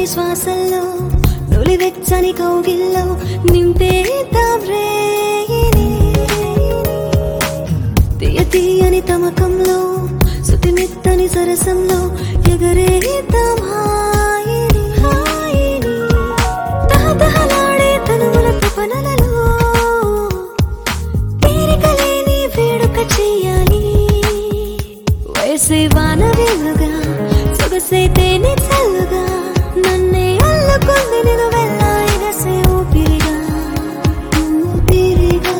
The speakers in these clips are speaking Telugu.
శ్వాసల్లో నులివెచ్చని కౌగిల్లో నింపేద్దాం రేయిని తీయ తీయని తమకంలో శుతిమెత్తని సరసంలో ఎగరేద్దాం హాయిని హాయిని తహతహలాడే తనువుల తపనలలో తీరికలేని వేడుక చెయ్యాలి వయసే వాన వెలుగా సొగసే తేనె చల్లుగా నన్నే అల్లుకుంది నేను వెళ్ళా ఎగసే ఊపిరిగా ఊపిరిగా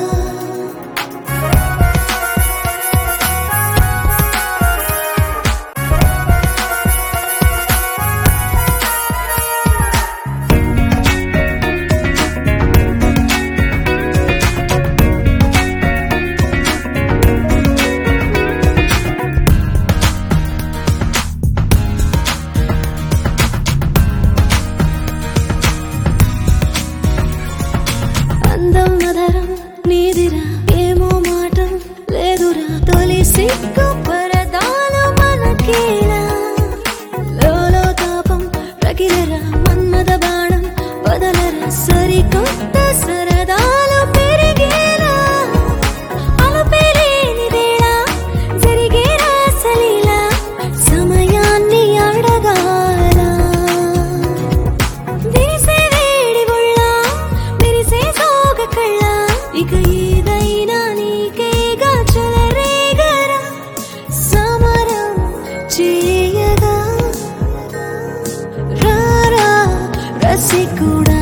అందం మధరం నీదిరా ఏమో మాటం లేదురా తొలి సిగ్గు పరదాలు మనకేలా లోలో తాపం రగిలరా మన్మద బాణం వదలరా సరికొత్త సరదాలు పెరిగేలా అలుపేలేని వేళ జరిగేరా సలీలా సమయాన్ని అడగాల విరిసే వేడి గుళ్ళ మెరిసే సోగ కళ్ళ ఇక ఏదైనా నీకేగా చెలరేగరా సమరం చేయగా రారా రసికుడా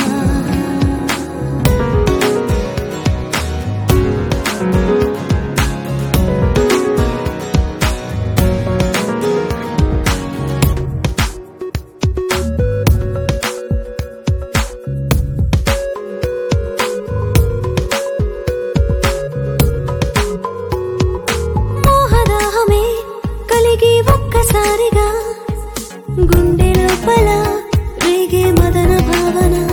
మోహదాహమే కలిగి ఒక్కసారిగా గుండె లోపల రేగే మదన భావన